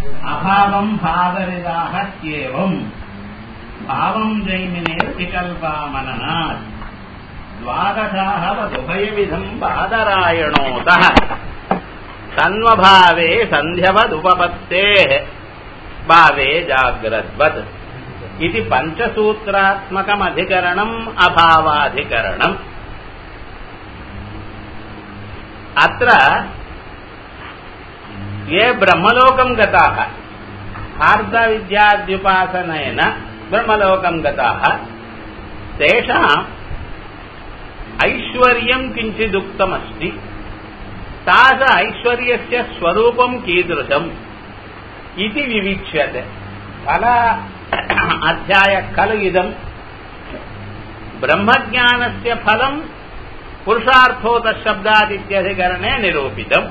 அபாவம் பாதரிதாக ஏவம் பாவம் ஜெய்மினேர் விகல்பாமனனாத் द्वादशाहवदुभयविधम् बादरायणोतः सन्वभावे सन्ध्यवदुपपत्तेः भावे जाग्रद्वत् इति पञ्चसूत्रात्मकमधिकरणम् अभावाधिकरणम् अत्र ये ब्रह्मलोकम् गताः हार्दविद्याद्युपासनेन ब्रह्मलोकम् गताः तेषाम् ऐश्वर्यम् किञ्चिदुक्तमस्ति तास ऐश्वर्यस्य स्वरूपम् कीदृशम् इति विविच्यते फल अध्याय खलु इदम् ब्रह्मज्ञानस्य फलम् पुरुषार्थोतशब्दादित्यधिकरणे निरूपितम्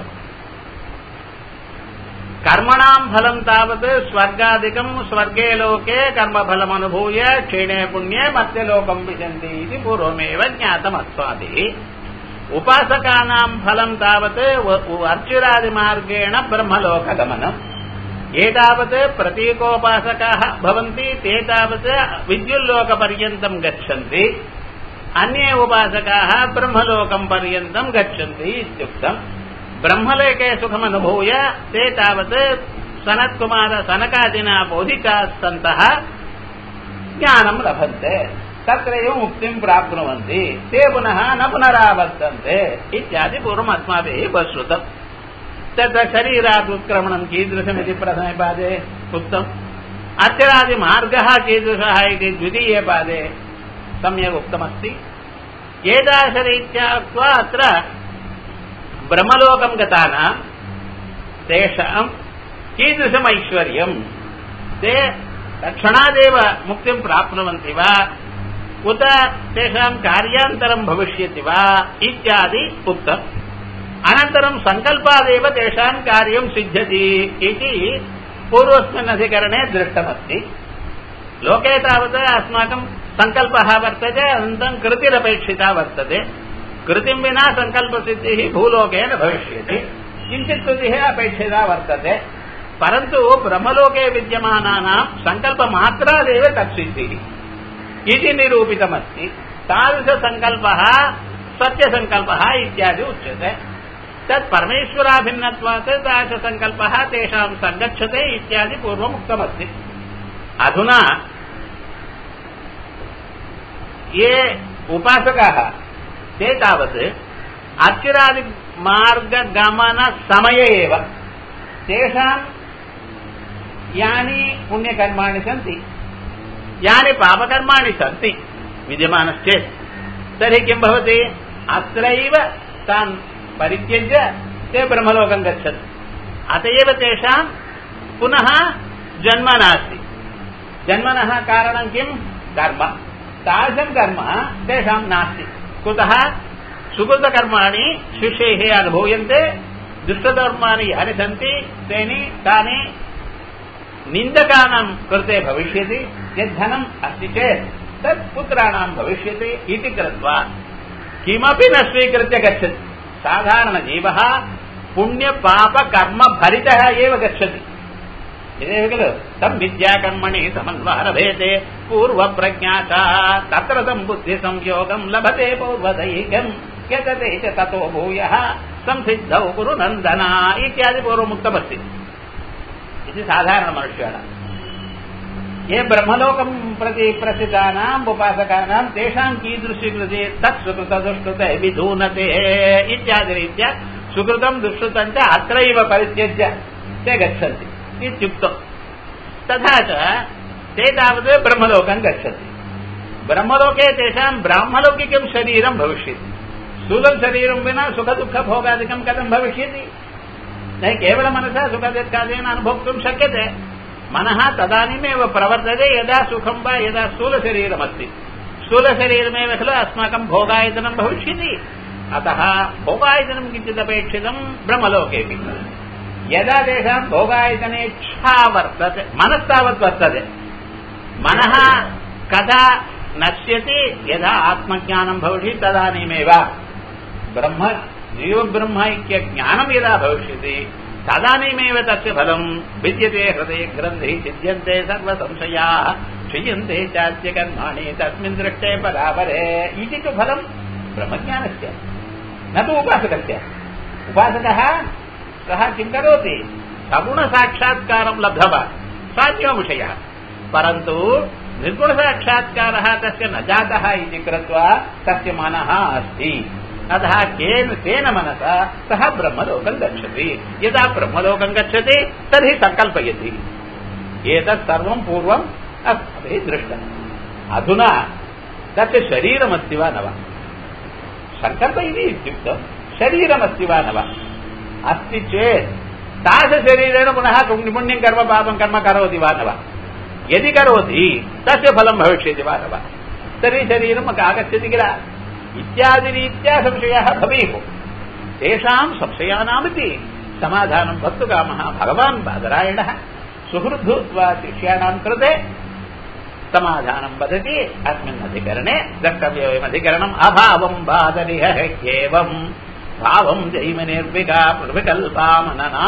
कर्मणाम् फलम् तावत् स्वर्गादिकम् स्वर्गे लोके कर्मफलमनुभूय क्षीणे पुण्ये मत्यलोकम् विशन्ति इति पूर्वमेव ज्ञातमस्माभिः उपासकानाम् फलम् तावत् अर्चिरादिमार्गेण ब्रह्मलोकगमनम् ये तावत् प्रतीकोपासकाः भवन्ति ते तावत् विद्युल्लोकपर्यन्तम् गच्छन्ति अन्ये उपासकाः ब्रह्मलोकम् पर्यन्तम् गच्छन्ति इत्युक्तम् ब्रह्मलोके सुखमनुभूय ते तावत् सनत्कुमार सनकादिना बोधिताः सन्तः ज्ञानम् लभन्ते तत्रैव मुक्तिम् प्राप्नुवन्ति ते पुनः न पुनरावर्तन्ते इत्यादि पूर्वम् अस्माभिः उपश्रुतम् तत्र शरीरात् उत्क्रमणम् कीदृशमिति प्रथमे पादे उक्तम् अर्चनादिमार्गः कीदृशः इति द्वितीये पादे सम्यक् उक्तमस्ति एतादृशरीत्या उक्त्वा अत्र ब्रह्मलोकम् गतानाम् तेषाम् कीदृशम् ऐश्वर्यम् ते तत्क्षणादेव मुक्तिम् प्राप्नुवन्ति वा उत तेषाम् कार्यान्तरम् भविष्यति वा इत्यादि उक्तम् अनन्तरम् सङ्कल्पादेव तेषाम् कार्यम् सिद्ध्यति इति पूर्वस्मिन् अधिकरणे दृष्टमस्ति लोके तावत् अस्माकम् सङ्कल्पः वर्तते अनन्तरम् कृतिरपेक्षिता वर्तते कृतिम् विना सङ्कल्पसिद्धिः भूलोके न भविष्यति किञ्चित् कृतिः अपेक्षिता वर्तते परन्तु ब्रह्मलोके विद्यमानानाम् सङ्कल्पमात्रादेव तत्सिद्धिः इति निरूपितमस्ति तादृशसङ्कल्पः सत्यसङ्कल्पः इत्यादि उच्यते तत् परमेश्वराभिन्नत्वात् तादृशसङ्कल्पः तेषाम् सङ्गच्छते इत्यादि पूर्वम् उक्तमस्ति अधुना ये उपासकाः ते तावत् अर्चिरादिमार्गगमनसमये एव तेषाम् यानि पुण्यकर्माणि सन्ति यानि पापकर्माणि सन्ति विद्यमानश्चेत् तर्हि किं भवति अत्रैव तान् परित्यज्य ते ब्रह्मलोकम् गच्छन्ति अत एव तेषाम् पुनः जन्म नास्ति जन्मनः कारणं किं कर्म तादृशं कर्म तेषाम् नास्ति कुतः सुकृतकर्माणि शिष्यैः अनुभूयन्ते दुष्टकर्माणि यानि सन्ति तेनि तानि निन्दकानां कृते भविष्यति यद्धनम् अस्ति चेत् तत् पुत्राणां भविष्यति इति कृत्वा किमपि न स्वीकृत्य गच्छति साधारणजीवः पुण्यपापकर्मभरितः एव गच्छति इदेव खलु तम् विद्याकर्मणि समन्वारभेते पूर्वप्रज्ञाता तत्र तम् बुद्धिसंयोगम् लभते पूर्वदैकम् यतते च ततो भूयः संसिद्धौ कुरु नन्दना इत्यादि पूर्वमुक्तमस्ति इति साधारणमनुष्याणाम् ये ब्रह्मलोकम् प्रति प्रसितानाम् उपासकानाम् तेषाम् कीदृशी कृते तत् सुकृत दुष्कृते विधूनते इत्यादिरीत्या सुकृतम् दुष्कृतम् च अत्रैव परित्यज्य ते गच्छन्ति इत्युक्तम् तथा च ते तावत् ब्रह्मलोकम् गच्छन्ति ब्रह्मलोके तेषाम् ब्राह्मलौकिकम् शरीरम् भविष्यति स्थूलम् शरीरम् विना सुखदुःखभोगादिकम् कथम् भविष्यति न केवलमनसा सुखदुःखादीन अनुभोक्तुम् शक्यते मनः तदानीमेव प्रवर्तते यदा सुखम् वा यदा स्थूलशरीरमस्ति स्थूलशरीरमेव खलु अस्माकम् भोगायतनम् भविष्यति अतः भोगायतनम् किञ्चिदपेक्षितम् ब्रह्मलोकेऽपि यदा तेषाम् भोगायतनेच्छा वर्तते मनस्तावत् वर्तते मनः कदा नश्यति यदा आत्मज्ञानम् भविष्यति तदानीमेव ब्रह्म जीवब्रह्म इत्यज्ञानम् यदा भविष्यति ததானீமேவ தस्य பலம் வித்யதே ஹிருதய கிரந்தி சித்தியந்தே சர்வ சம்சயா क्षीयन्ते चास्य कर्माणि तस्मिन् दृष्टे परापरे इति तु फलम् ब्रह्मज्ञानस्य न तु उपासकस्य उपासकः सः किं करोति सगुणसाक्षात्कारं लब्धवान् सान्यो विषयः परन्तु निर्गुणसाक्षात्कारः तस्य न जातः इति कृत्वा तस्य मनः अस्ति अतः केन तेन मनसा सः ब्रह्मलोकं गच्छति यदा ब्रह्मलोकं गच्छति तर्हि सङ्कल्पयति एतत् सर्वं पूर्वम् अस्माभिः दृष्टम् अधुना तस्य शरीरमस्ति वा न वा सङ्कल्प इति इत्युक्तं शरीरमस्ति वा न वा अस्ति चेत् तादृशशरीरेण पुनः पुण्यं कर्म पापं कर्म करोति वा न वा यदि करोति तस्य फलं भविष्यति वा न वा तर्हि शरीरम् आगच्छति किल इत्यादिरीत्या संशयः भवेयुः तेषां संशयानामिति समाधानं वक्तुकामः भगवान् बादरायणः सुहृद्भूत्वा शिष्याणां कृते समाधानं वदति अस्मिन् अधिकरणे द्रष्टव्यमधिकरणम् अभावं बादरिह ह्येवं भावं जैम निर्विका பிரவிகல்பாமனனா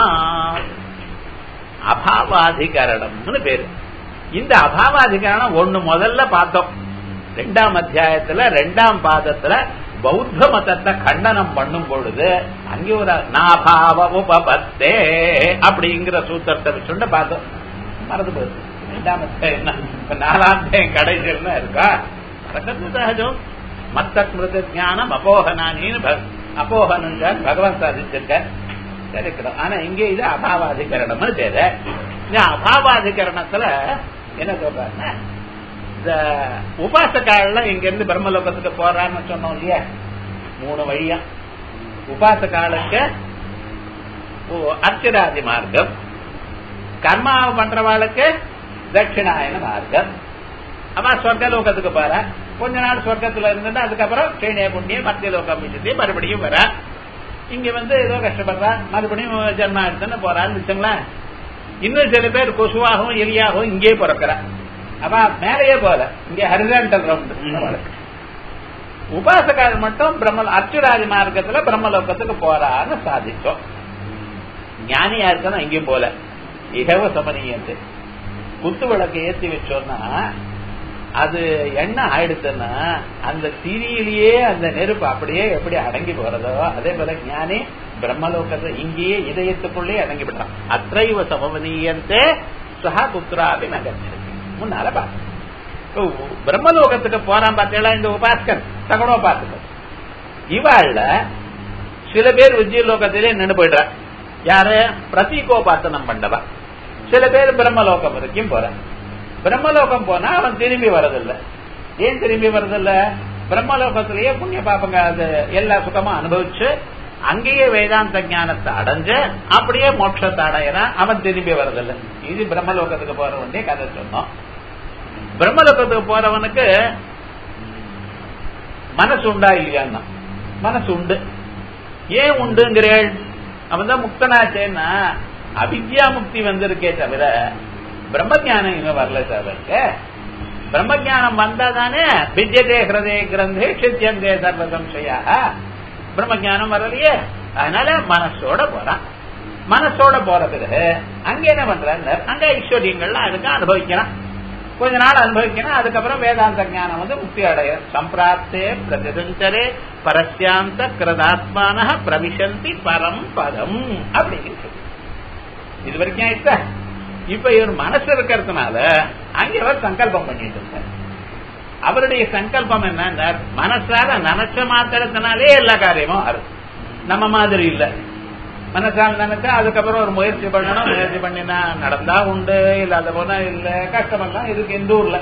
அபாவாதிகரணம்னு பேரு இந்த அபாவாதிகரணம் ஒண்ணு முதல்ல பார்த்தோம் ரெண்டாம் அத்தியாயத்துல ரெண்டாம் பாதத்துல பௌத்த மதத்தை கண்டனம் பண்ணும் பொழுது அங்கே ஒரு நாபாவ உபபத்தே அப்படிங்கிற சூத்திரத்தை வச்சுட்டு பார்த்தோம் மறந்து போகுது ரெண்டாம் அத்தியாயம் இப்ப நாலாம் அத்தியாயம் கடைசியில் இருக்கா மறக்கிறது சகஜம் மத்த ஸ்மிருத ஜானம் அபோகனானின்னு அபோகனம் பகவான் சாதிச்சிருக்கார் சரிக்கிறோம் ஆனா இங்க இது அபாவாதிகரணம்னு பேரு இந்த அபாவாதிகரணத்துல என்ன சொல்றாருன்னா இந்த உபாசக்காலெல்லாம் இங்க இருந்து பிரம்மலோகத்துக்கு போறான்னு சொன்னோம் இல்லையா மூணு வழியா உபாசகாலுக்கு அர்ச்சராதி மார்க்கம் கர்மாவை பண்றவாளுக்கு தட்சிணாயன மார்க்கம் அவன் சொர்க்கலோகத்துக்கு போற கொஞ்ச நாள் சொர்க்கத்துல இருந்துட்டு அதுக்கப்புறம் ஸ்ரீனிய புண்ணியம் மத்திய லோகம் விசிட்டு மறுபடியும் வர இங்க வந்து ஏதோ கஷ்டப்படுறா மறுபடியும் ஜென்மா எடுத்துன்னு போறான்னு வச்சுங்களேன் இன்னும் சில பேர் கொசுவாகவும் எலியாகவும் இங்கே பிறக்கிறா அவ மேலேயே போல இங்க ஹரிசாண்டல் ரவுண்ட் உபாசகால் மட்டும் பிரம்ம அர்ச்சுராஜ மார்க்கத்துல பிரம்மலோகத்துக்கு போறான்னு சாதிச்சோம் ஞானியா இருக்கணும் எங்கேயும் போல இகவ சமனியத்து குத்து விளக்கு ஏத்தி வச்சோம்னா அது என்ன ஆயிடுச்சுன்னா அந்த திரியிலேயே அந்த நெருப்பு அப்படியே எப்படி அடங்கி போறதோ அதே போல ஞானி பிரம்மலோகத்தை இங்கேயே இதயத்துக்குள்ளே அடங்கி விடுறான் அத்தைவ சமவனீயந்தே சஹா புத்திராபி நகர்ச்சி முன்னால பார்த்து பிரம்மலோகத்துக்கு போறான் பார்த்தீங்களா இந்த உபாஸ்கன் சகுணோபாசகன் இவாழ்ல சில பேர் விஜயலோகத்திலே நின்று போயிடுறா யாரு பிரதீகோபாசனம் பண்ணவா சில பேர் பிரம்மலோகம் வரைக்கும் போற பிரம்மலோகம் போனா அவன் திரும்பி வரதில்ல ஏன் திரும்பி வரதில்ல பிரம்மலோகத்திலேயே புண்ணிய பாப்பங்க அது எல்லா சுகமும் அனுபவிச்சு அங்கேயே வேதாந்த ஞானத்தை அடைஞ்சு அப்படியே மோட்சத்தை அடையிறான் அவன் திரும்பி வரதில்லை இது பிரம்மலோகத்துக்கு போற வேண்டிய கதை சொன்னோம் பிரம்மலோகத்துக்கு போறவனுக்கு மனசு உண்டா இல்லையான்னா மனசு உண்டு ஏன் உண்டுங்கிறேள் அவன் தான் முக்தனாச்சேன்னா அவித்யா முக்தி வந்திருக்கே தவிர பிரம்மஜானம் இன்னும் வரல சாருக்கு பிரம்மஜானம் வந்தா தானே வித்யதே ஹிருதய கிரந்தே சித்தியந்தே சர்வ சம்சயா பிரம்மஜானம் வரலையே அதனால மனசோட போறான் மனசோட போற பிறகு அங்க என்ன பண்றாங்க அங்க ஐஸ்வர்யங்கள்லாம் அதுக்கு அனுபவிக்கிறான் கொஞ்ச நாள் அனுபவிக்கணும் அதுக்கப்புறம் வேதாந்த ஞானம் வந்து முக்தி அடைய சம்பிராப்தே பிரதிசஞ்சரே பரஸ்யாந்த கிரதாத்மான பிரவிசந்தி பரம் பதம் அப்படின்னு இது வரைக்கும் ஆயிடுச்சா இப்ப இவர் மனசு இருக்கிறதுனால அங்க அவர் சங்கல்பம் பண்ணிட்டு இருக்கார் அவருடைய சங்கல்பம் என்ன மனசால நினைச்ச மாத்திரத்தினாலே எல்லா காரியமும் ஆறும் நம்ம மாதிரி இல்ல மனசால் நினைச்சா அதுக்கப்புறம் ஒரு முயற்சி பண்ணணும் முயற்சி பண்ணினா நடந்தா உண்டு இல்லாத போனா இல்ல கஷ்டமெல்லாம் இதுக்கு எந்த ஊர்ல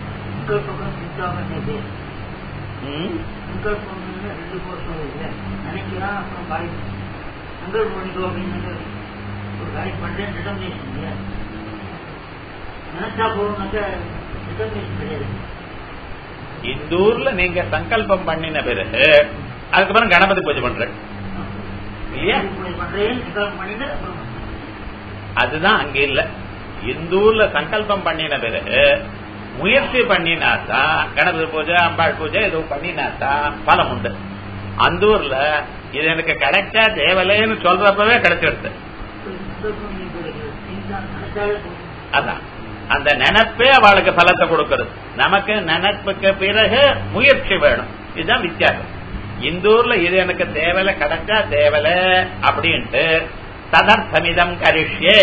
நினைக்கிறான் அப்புறம் காய் சங்கல்பம் பண்ணிக்கோ அப்படின்னு ஒரு காரியம் பண்றேன் டிட்டர்மினேஷன் இல்லையா நினைச்சா போகணும்னாக்க டிட்டர்மினேஷன் கிடையாது இந்த ஊர்ல நீங்க சங்கல்பம் பண்ணின பிறகு அதுக்கப்புறம் கணபதி பூஜை பண்றேன் இல்லையா பண்றேன் சங்கல்பம் பண்ணிட்டு அப்புறம் அதுதான் அங்க இல்ல இந்த ஊர்ல சங்கல்பம் பண்ணின பிறகு முயற்சி பண்ணினாதான் கணபதி பூஜை அம்பாள் பூஜை ஏதோ பண்ணினாதான் பலம் உண்டு அந்த ஊர்ல இது எனக்கு கிடைச்சா தேவலைன்னு சொல்றப்பவே கிடைச்சிடுது சந்தர்ப்பம் நீ கிடைக்கிறது நீங்க நினைச்சாலே போதும் அதான் அந்த நினைப்பே அவளுக்கு பலத்தை கொடுக்கிறது நமக்கு நினைப்புக்கு பிறகு முயற்சி வேணும் இதுதான் வித்தியாசம் இந்த ஊர்ல இது எனக்கு தேவலை கிடைச்சா தேவலை அப்படின்ட்டு ததர்த்தமிதம் கரிஷ்யே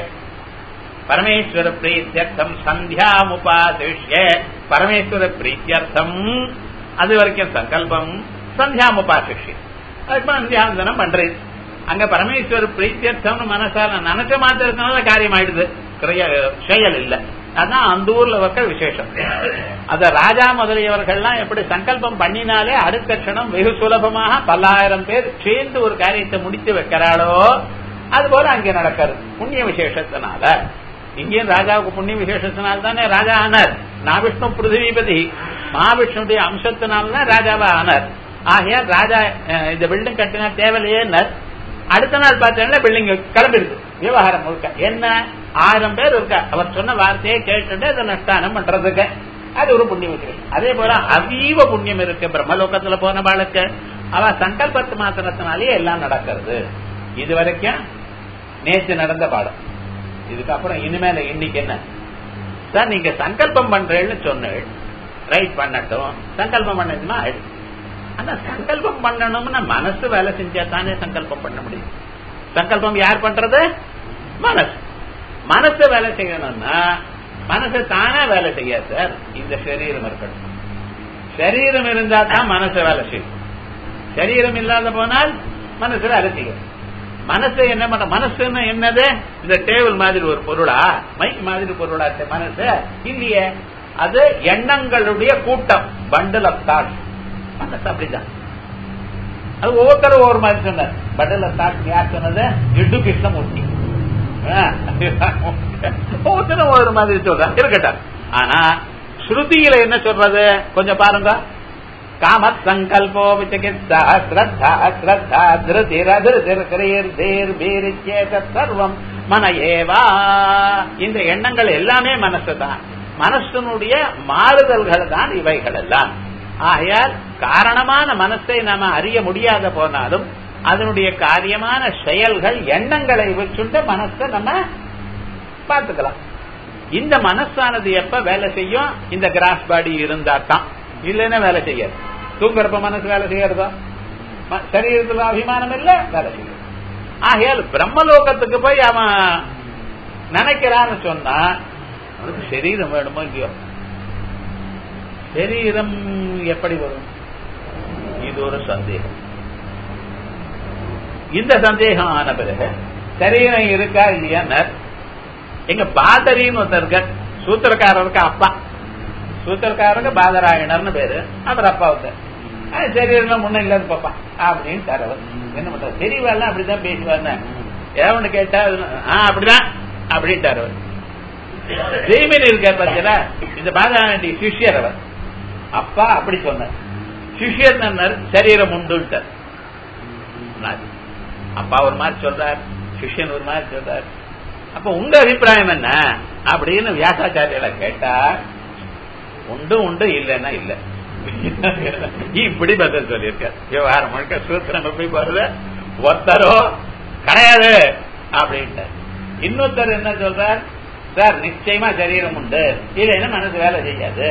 பரமேஸ்வர பிரீத்தியர்த்தம் சந்தியாமுபாசிஷ்ய பரமேஸ்வர பிரீத்தியர்த்தம் அது வரைக்கும் சங்கல்பம் சந்தியாமுபாசிஷ்ய அதுக்கு சந்தியாவந்தனம் பண்றது அங்க பரமேஸ்வர பிரீத்தியர்த்தம்னு மனசால நினைச்ச மாத்திரத்தினால காரியம் ஆயிடுது கிரிய செயல் இல்ல அதான் அந்த ஊர்ல இருக்க விசேஷம் அத ராஜா முதலியவர்கள்லாம் எப்படி சங்கல்பம் பண்ணினாலே அடுத்த க்ஷணம் வெகு சுலபமாக பல்லாயிரம் பேர் சேர்ந்து ஒரு காரியத்தை முடித்து வைக்கிறாளோ அது போல அங்கே நடக்கிறது புண்ணிய விசேஷத்தினால இங்கேயும் ராஜாவுக்கு புண்ணிய விசேஷத்தினால தானே ராஜா ஆனார் நான் விஷ்ணு பிருத்திவிபதி மகாவிஷ்ணுடைய அம்சத்தினால்தான் ராஜாவா ஆனார் ஆகையால் ராஜா அஹ், இந்த பில்டிங் கட்டினா தேவையில்லையேன்னர் அடுத்த நாள் பார்த்தீங்கன்னா பில்டிங் கிளம்பிடுது விவகாரம் முழுக்க என்ன ஆயிரம் பேர் இருக்கா அவர் சொன்ன வார்த்தையை கேட்டுட்டு அதை நஷ்டானம் பண்றதுக்கு அது ஒரு புண்ணிய விசேஷம் அதே போல அவீவ புண்ணியம் இருக்கு பிரம்மலோகத்துல போன பாளுக்கு அவ சங்கல்பத்து மாத்திரத்தினாலேயே எல்லாம் நடக்கிறது இது வரைக்கும் நேற்று நடந்த பாடம் இதுக்கப்புறம் இனிமேல இன்னைக்கு என்ன சார் நீங்க சங்கல்பம் பண்றேன்னு சொன்னேன் ரைட் பண்ணட்டும் சங்கல்பம் பண்ணணுமா ஆயிடுச்சு. ஆனா சங்கல்பம் பண்ணணும்னா மனசு வேலை செஞ்சா தானே சங்கல்பம் பண்ண முடியும் சங்கல்பம் யார் பண்றது மனசு மனசு வேலை செய்யணும்னா மனசு தானே வேலை செய்யாது சார் இந்த சரீரம் இருக்கணும் சரீரம் இருந்தா தான் மனசு வேலை செய்யும் சரீரம் இல்லாத போனால் மனசு வேலை செய்யும் மனசு என்ன பண்ண மனசுன்னு என்னது இந்த டேபிள் மாதிரி ஒரு பொருளா மைக் மாதிரி பொருளா இந்த மனசு இல்லையே அது எண்ணங்களுடைய கூட்டம் பண்டல் ஆஃப் தாட் மனசு அப்படிதான் அது ஒவ்வொருத்தரும் ஒவ்வொரு மாதிரி சொன்னார் பண்டல் ஆஃப் தாட் யார் சொன்னது இடு கிருஷ்ணமூர்த்தி ஆ, ஒவ்வொருத்தரும் ஒவ்வொரு மாதிரி சொல்றான் இருக்கட்டும் ஆனா ஸ்ருதியில என்ன சொல்றது கொஞ்சம் பாருங்க காமத் சங்கல்போ விசிகித்சா ஸ்ரத்தா ஸ்ரத்தா திருதிரதிர் கிரீர் தீர் பீரிச்சேத சர்வம் மன ஏவா இந்த எண்ணங்கள் எல்லாமே மனசு தான் மனசனுடைய மாறுதல்கள் தான் இவைகள் எல்லாம் ஆகையால் காரணமான மனசை நாம அறிய முடியாத போனாலும் அதனுடைய காரியமான செயல்கள் எண்ணங்களை வச்சுட்டு மனசை நம்ம பார்த்துக்கலாம் இந்த மனசானது எப்ப வேலை செய்யும் இந்த கிராஸ் பாடி இருந்தா தான் இல்லைன்னா வேலை செய்யாது தூங்குறப்ப மனசு வேலை செய்யறதா ம- சரீரத்துல அபிமானம் இல்ல வேலை செய்யும் ஆகையால் பிரம்மலோகத்துக்கு போய் அவன் நினைக்கிறான்னு சொன்னா அவனுக்கு சரீரம் வேணுமோ இல்லையோ சரீரம் எப்படி வரும் இது ஒரு சந்தேகம் இந்த சந்தேகம் ஆன பிறகு சரீரம் இருக்கா இல்லையா எங்க பாதரின்னு ஒருத்தர் இருக்கார் சூத்திரக்காரருக்கு அப்பா சூத்திரக்காரருக்கு பாதராயணர்னு பேரு அவர் அப்பாவுக்கு அது சரீரம் முன்ன இல்லாத பாப்பா அப்படின்னு தரவர் என்ன பண்றது தெரியவாள் அப்படிதான் பேசுவார்னு ஏவனு கேட்டா ஆ அப்படிதான் அப்படின்ட்டார் அவர் ஜெய்மின் இருக்கார் பார்த்தீங்களா இந்த பாதராயணி சிஷ்யர் அவர் அப்பா அப்படி சொன்னார் சிஷ்யர் சொன்னார் சரீரம் உண்டுன்ட்டார் சொன்னார். அப்பா ஒரு மாதிரி சொல்றார் சிஷ்யன் ஒரு மாதிரி சொல்றார் அப்ப உங்க அபிப்பிராயம் என்ன அப்படின்னு வியாசாச்சாரியில கேட்டா உண்டு உண்டு இல்லைன்னா இல்ல இப்படி பதில் சொல்லியிருக்கார் விவகாரம் முழுக்க சூத்திரம் எப்படி போறது ஒருத்தரோ கிடையாது அப்படின்ட்டு இன்னொருத்தர் என்ன சொல்றார் சார் நிச்சயமா சரீரம் உண்டு இல்லைன்னா மனசு வேலை செய்யாது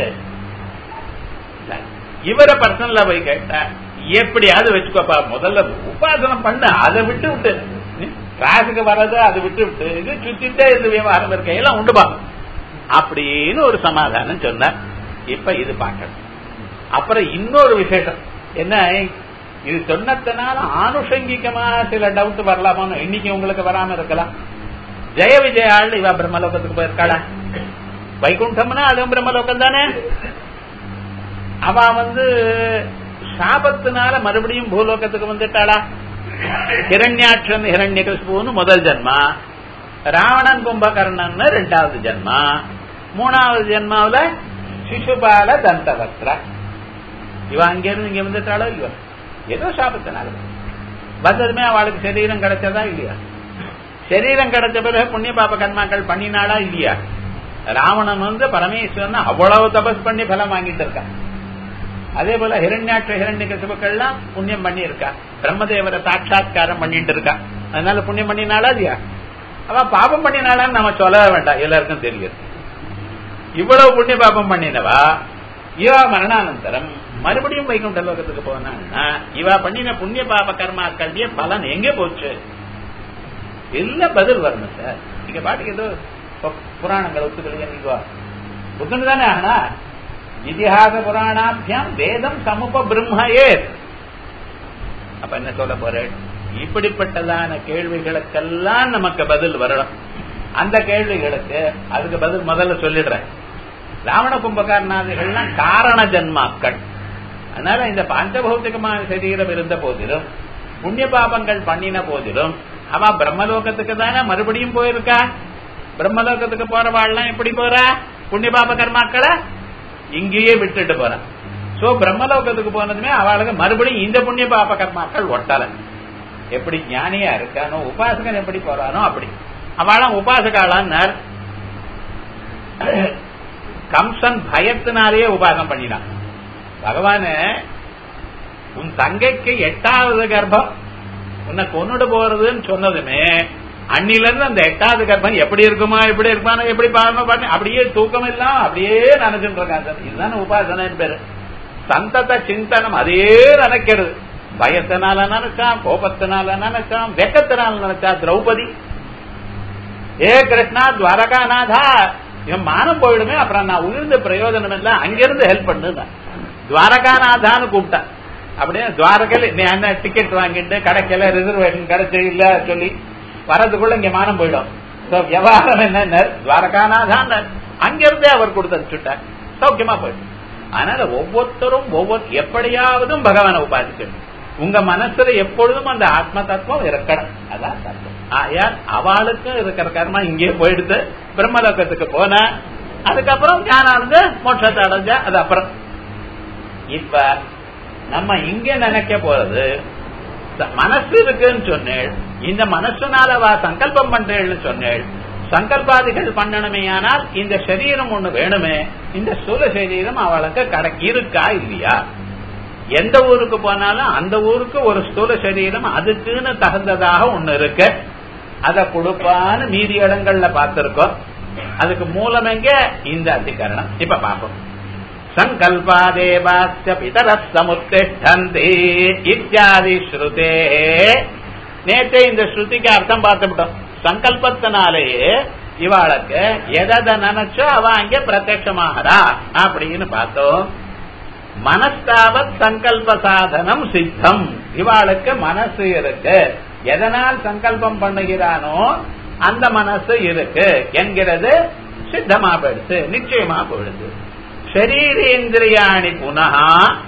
இவரை பர்சனல்ல போய் கேட்டா எப்படியாவது வச்சுக்கோப்பா முதல்ல உபாசனம் பண்ண அதை விட்டு விட்டு கிளாஸுக்கு வர்றது அதை விட்டு விட்டு இது சுத்திட்டே இந்த விவகாரம் இருக்க எல்லாம் உண்டுபா அப்படின்னு ஒரு சமாதானம் சொன்னார் இப்ப இது பார்க்கணும் அப்புறம் இன்னொரு விசேஷம் என்ன இது சொன்னதுனால ஆனுஷங்கிகமா சில டவுட் வரலாமான்னு இன்னைக்கு உங்களுக்கு வராம இருக்கலாம் ஜெய விஜயாள் இவ பிரம்மலோகத்துக்கு போயிருக்காளா வைகுண்டம்னா அதுவும் பிரம்மலோகம் தானே அவ வந்து சாபத்தினால மறுபடியும் பூலோகத்துக்கு வந்துட்டாளா ஹிரண்யாட்சன் ஹிரண்யகிருஷ்ணன்னு முதல் ஜென்மா ராவணன் கும்பகர்ணன் ரெண்டாவது ஜென்மா மூணாவது ஜென்மாவில சிசுபால தந்தவத்ரா இவ அங்கிருந்து இங்க வந்துட்டாளோ இல்லையோ ஏதோ சாபத்தினால வந்ததுமே அவளுக்கு சரீரம் கிடைச்சதா இல்லையா சரீரம் கிடைச்ச பிறகு புண்ணிய பாப கர்மாக்கள் பண்ணினாளா இல்லையா ராவணன் வந்து பரமேஸ்வரன் அவ்வளவு தபஸ் பண்ணி பலம் வாங்கிட்டு இருக்கான் அதே போல ஹிரண்யாட்ச ஹிரண்ய கசிபுக்கள்லாம் புண்ணியம் பண்ணி இருக்கா பிரம்மதேவரை சாட்சாத்காரம் பண்ணிட்டு இருக்கா அதனால புண்ணியம் பண்ணினாலா இல்லையா அவ பாபம் பண்ணினாளான்னு நம்ம சொல்ல வேண்டாம் எல்லாருக்கும் தெரியும் இவ்வளவு புண்ணிய பாபம் பண்ணினவா இவா மரணானந்தரம் மறுபடியும் வைகுண்ட லோகத்துக்கு போனான்னா இவா பண்ணின புண்ணிய பாப கர்மாக்களுடைய பலன் எங்க போச்சு எல்லாம் பதில் வரணும் சார் நீங்க பாட்டுக்கு ஏதோ புராணங்கள் ஒத்துக்கலையா நீங்க புத்தன் தானே ஆனா இதிகாச புராணாபியாம் வேதம் சமுப பிரம்மையே அப்ப என்ன சொல்ல போறேன் இப்படிப்பட்டதான கேள்விகளுக்கெல்லாம் நமக்கு பதில் வரணும் அந்த கேள்விகளுக்கு அதுக்கு பதில் முதல்ல சொல்லிடுறேன் ராவண கும்பகாரநாதிகள்லாம் காரண ஜன்மாக்கள் அதனால இந்த பஞ்சபௌத்திகமான சரீரம் இருந்த போதிலும் புண்ணிய பாபங்கள் பண்ணின போதிலும் அவ பிரம்மலோகத்துக்கு தானே மறுபடியும் போயிருக்கா பிரம்மலோகத்துக்கு போறவாள்லாம் எப்படி போறா புண்ணிய பாப கர்மாக்களை இங்கேயே விட்டுட்டு போறான் சோ பிரம்மலோகத்துக்கு போனதுமே அவளுக்கு மறுபடியும் இந்த புண்ணிய பாப கர்மாக்கள் ஒட்டல எப்படி ஞானியா இருக்கானோ உபாசகன் எப்படி போறானோ அப்படி அவளாம் உபாசகாளான்னார் கம்சன் பயத்தினாலேயே உபாசம் பண்ணினான் பகவான உன் தங்கைக்கு எட்டாவது கர்ப்பம் உன்னை கொண்டுட்டு போறதுன்னு சொன்னதுமே அன்னில இருந்து அந்த எட்டாவது கர்ப்பம் எப்படி இருக்குமா எப்படி இருக்குமா எப்படி பாருங்க பண்ணி அப்படியே தூக்கம் இல்லாம அப்படியே நினைச்சுட்டு இருக்காங்க இதுதானே உபாசனை பேரு சந்தத சிந்தனம் அதே நினைக்கிறது பயத்தினால நினைச்சான் கோபத்தினால நினைச்சான் வெக்கத்தினால நினைச்சா திரௌபதி ஏ கிருஷ்ணா துவாரகாநாதா என் மானம் போயிடுமே அப்புறம் நான் உயிர்ந்த பிரயோஜனம் இல்ல அங்கிருந்து ஹெல்ப் பண்ணுங்க துவாரகாநாதான்னு கூப்பிட்டேன் அப்படியே துவாரகையில் நீ என்ன டிக்கெட் வாங்கிட்டு கிடைக்கல ரிசர்வேஷன் கிடைச்சு இல்ல சொல்லி வரதுக்குள்ள இங்க மானம் போயிடும் விவகாரம் என்ன துவாரகாநாதான் அங்கிருந்தே அவர் கொடுத்து அனுப்பிச்சுட்டார் சௌக்கியமா போயிடும் அதனால ஒவ்வொருத்தரும் ஒவ்வொரு எப்படியாவதும் பகவானை உபாதிக்கணும் உங்க மனசுல எப்பொழுதும் அந்த ஆத்ம தத்துவம் இருக்கணும் அதான் தத்துவம் ஆயால் அவளுக்கும் இருக்கிற கர்மா இங்கே போயிடுது பிரம்மலோகத்துக்கு போன அதுக்கப்புறம் ஞானம் வந்து மோட்சத்தை அடைஞ்ச அது அப்புறம் இப்ப நம்ம இங்க நினைக்க போறது மனசு இருக்குன்னு சொன்னேள் இந்த மனசுனால வா சங்கல்பம் பண்றேன்னு சொன்னேள் சங்கல்பாதிகள் பண்ணணுமே ஆனால் இந்த சரீரம் ஒண்ணு வேணுமே இந்த ஸ்தூல சரீரம் அவளுக்கு கடை இருக்கா இல்லையா எந்த ஊருக்கு போனாலும் அந்த ஊருக்கு ஒரு ஸ்தூல சரீரம் அதுக்குன்னு தகுந்ததாக ஒண்ணு இருக்கு அத கொடுப்பான்னு மீதி இடங்கள்ல பார்த்திருக்கோம் அதுக்கு மூலம் எங்க இந்த அதிகரணம் இப்ப பார்ப்போம் சங்கல்பாதேவாச்ச பிதர சமுத்திஷ்டந்தி இத்தியாதி ஸ்ருதே நேற்றே இந்த ஸ்ருதிக்கு அர்த்தம் பார்த்துவிட்டோம் சங்கல்பத்தினாலேயே இவாளுக்கு எதை நினைச்சோ அவ அங்க பிரத்யமாகறா அப்படின்னு பார்த்தோம் மனஸ்தாவத் சங்கல்ப சாதனம் சித்தம் இவாளுக்கு மனசு இருக்கு எதனால் சங்கல்பம் பண்ணுகிறானோ அந்த மனசு இருக்கு என்கிறது சித்தமா போயிடுது நிச்சயமா போயிடுது ஷரீரேந்திரியாணி புனகா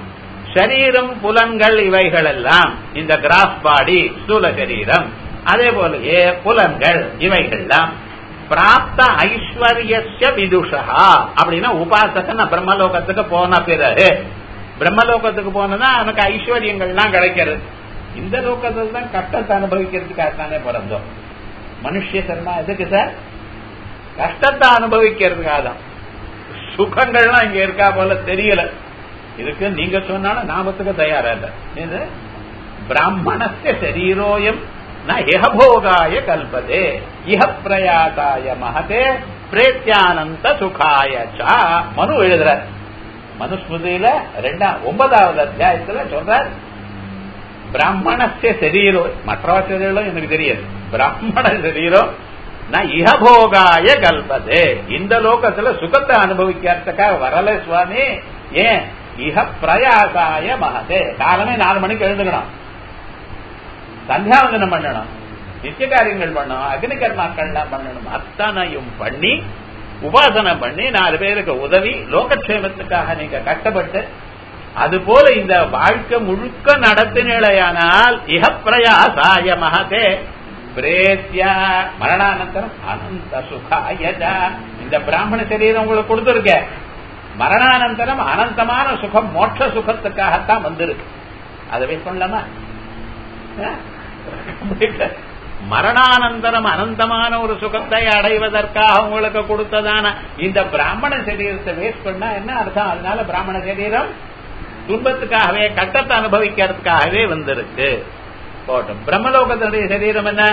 ஷரீரம் புலன்கள் இவைகள் எல்லாம் இந்த கிராஸ் பாடி ஸ்தூல சரீரம் அதே போலயே புலன்கள் இவைகள்லாம் பிராப்த ஐஸ்வர்ய விதுஷா அப்படின்னா உபாசகன் பிரம்மலோகத்துக்கு போன பிறகு பிரம்மலோகத்துக்கு போனதா அவனுக்கு ஐஸ்வர்யங்கள்லாம் கிடைக்கிறது இந்த லோகத்துல தான் கஷ்டத்தை அனுபவிக்கிறதுக்காகத்தானே பிறந்தோம் மனுஷ சர்மா எதுக்கு சார் கஷ்டத்தை அனுபவிக்கிறதுக்காக தான் சுகங்கள்லாம் இங்க இருக்கா போல தெரியல இதுக்கு நீங்க சொன்னாலும் நாமத்துக்கு தயாரா இல்ல இது பிராமணஸ்ய சரீரோயம் ந இஹபோகாய கல்பதே இஹ பிரயாசாய மகதே பிரேத்தியானந்த சுகாய சா மனு எழுதுற மனுஸ்மிருதியில ரெண்டாம் ஒன்பதாவது அத்தியாயத்துல சொல்ற பிராமணஸ்ய சரீரம் மற்ற சரீரம் எனக்கு தெரியாது பிராமண சரீரம் நான் இஹபோகாய கல்பதே இந்த லோகத்துல சுகத்தை அனுபவிக்கிறதுக்காக வரல சுவாமி ஏன் இஹ பிரயாசாய மகதே காலமே நாலு மணிக்கு எழுந்துக்கணும் சந்தியாவந்தனம் பண்ணணும் நித்திய காரியங்கள் பண்ணணும் அக்னி கர்மாக்கள்லாம் பண்ணணும் அத்தனையும் பண்ணி உபாசனை பண்ணி நாலு பேருக்கு உதவி லோகக்ஷேமத்துக்காக நீங்க கஷ்டப்பட்டு அது போல இந்த வாழ்க்கை முழுக்க நடத்தினேயானால் இஹ பிரயாசாய மகதே பிரேத்யா மரணானந்தரம் அனந்த சுகாயஜா இந்த பிராமண சரீரம் உங்களுக்கு கொடுத்துருக்க மரணானந்தரம் அனந்தமான சுகம் மோட்ச சுகத்துக்காகத்தான் வந்திருக்கு அதை வெயிட் பண்ணலாமா மரணானந்தரம் அனந்தமான ஒரு சுகத்தை அடைவதற்காக உங்களுக்கு கொடுத்ததான இந்த பிராமண சரீரத்தை வேஸ்ட் பண்ணா என்ன அர்த்தம் அதனால பிராமண சரீரம் துன்பத்துக்காகவே கட்டத்தை அனுபவிக்கிறதுக்காகவே வந்திருக்கு போட்டும் பிரம்மலோகத்தினுடைய சரீரம் என்ன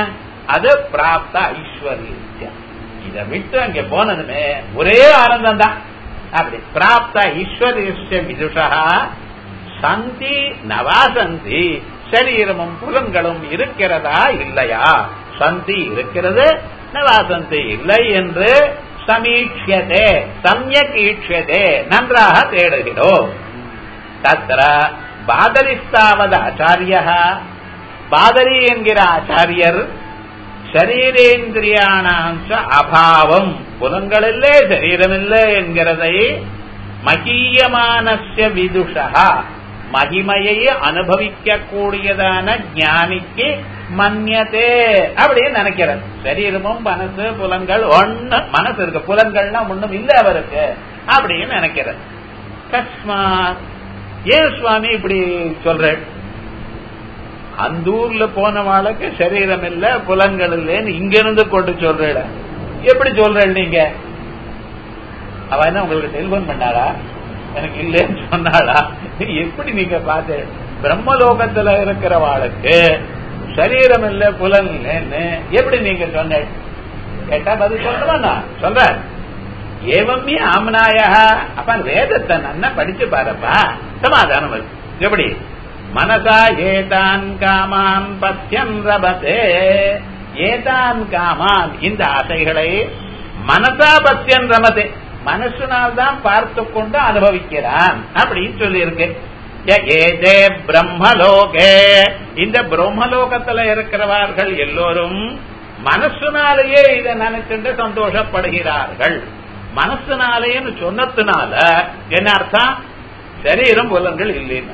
அது பிராப்த ஐஸ்வர்யம் இதை விட்டு அங்க போனதுமே ஒரே ஆனந்தம் தான் அப்படி பிராப்த ஐஸ்வர்ய விதுஷா சந்தி நவாசந்தி சரீரமும் புலன்களும் இருக்கிறதா இல்லையா சந்தி இருக்கிறது நவாசந்தி இல்லை என்று சமீட்சியதே சமயக் ஈட்சியதே நன்றாக தேடுகிறோம் தத்திர பாதரிஸ்தாவது ஆச்சாரிய பாதரி என்கிற ஆச்சாரியர் சரீரேந்திரியானாம் அபாவம் புலங்களில்லே சரீரமில்லை என்கிறதை மகீயமானஸ்ய விதுஷா மகிமையை அனுபவிக்க கூடியதான ஞானிக்கு மன்யதே அப்படின்னு நினைக்கிறது சரீரமும் மனசு புலன்கள் ஒண்ணு மனசு இருக்கு புலன்கள்னா ஒண்ணும் இல்ல அவருக்கு அப்படின்னு நினைக்கிறது கஸ்மாத் ஏன் சுவாமி இப்படி சொல்றேன் அந்த ஊர்ல போனவாளுக்கு சரீரம் இல்ல புலன்கள் இல்லைன்னு இங்க இருந்து கொண்டு சொல்றேன் எப்படி சொல்றேன் நீங்க அவ என்ன உங்களுக்கு டெலிபோன் பண்ணாரா எனக்கு இல்லைன்னு சொன்னாளா எப்படி நீங்க பார்த்து பிரம்மலோகத்துல இருக்கிறவாளுக்கு சரீரம் இல்ல புலன் இல்லைன்னு எப்படி நீங்க சொன்ன கேட்டா பதில் சொல்றா சொல்ற ஏவமே ஆமனாயா அப்ப வேதத்தை நன்னா படிச்சு பாருப்பா சமாதானம் வருது எப்படி மனசா ஏதான் காமான் பத்தியம் ரபத்தே ஏதான் காமான் இந்த ஆசைகளை மனசா பத்தியம் ரமதே மனசுனால் தான் பார்த்து கொண்டு அனுபவிக்கிறான் அப்படின்னு சொல்லி இருக்கு ஏதே பிரம்மலோகே இந்த பிரம்மலோகத்துல இருக்கிறவர்கள் எல்லோரும் மனசுனாலேயே இதை நினைச்சுட்டு சந்தோஷப்படுகிறார்கள் மனசுனாலேன்னு சொன்னதுனால என்ன அர்த்தம் சரீரம் புலன்கள் இல்லைன்னு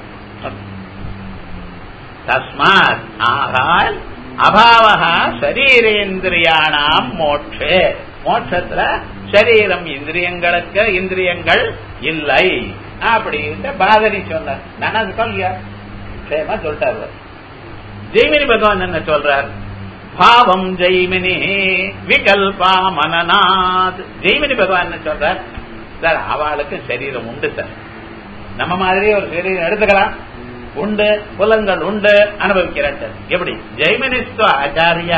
தஸ்மாத் ஆகால் அபாவகா சரீரேந்திரியானாம் மோட்சே மோட்சத்துல சரீரம் இந்திரியங்களுக்கு இந்திரியங்கள் இல்லை அப்படின்னு பாதரி சொன்னார் நான் அது சொல்லியா சேமா சொல்லிட்டாரு ஜெய்மினி பகவான் என்ன சொல்றார் பாவம் ஜெய்மினி விகல்பா மனநாத் ஜெய்மினி பகவான் என்ன சொல்றார் சார் அவளுக்கு சரீரம் உண்டு சார் நம்ம மாதிரி ஒரு சரீரம் எடுத்துக்கலாம் உண்டு புலங்கள் உண்டு அனுபவிக்கிறார் எப்படி ஜெய்மினிஸ்து ஆச்சாரியா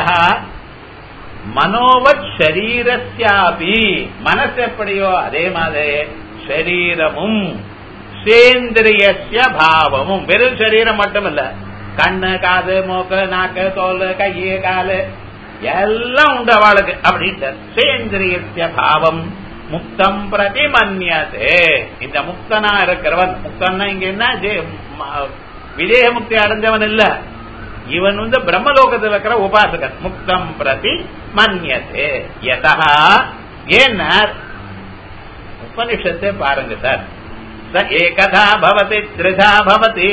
மனோவத் சரீரஸ்யாபி மனசு எப்படியோ அதே மாதிரி சரீரமும் சேந்திரியஸ்ய பாவமும் வெறும் சரீரம் மட்டும் இல்ல கண்ணு காது மூக்கு நாக்கு தோல் கையு காலு எல்லாம் உண்டு அவளுக்கு அப்படின்ட்டு சேந்திரியஸ்ய பாவம் முக்தம் பிரதிமன்யதே இந்த முக்தனா இருக்கிறவன் முக்தன்னா இங்க என்ன விதேக முக்தி அடைஞ்சவன் இல்ல இவன் வந்து பிரம்மலோகத்தில் இருக்கிற உபாசகன் முக்தம் பிரதி மன்யதே யதா ஏன்னா உபனிஷத்தை பாருங்க சார் ச ஏகதா பவதி திரிதா பவதி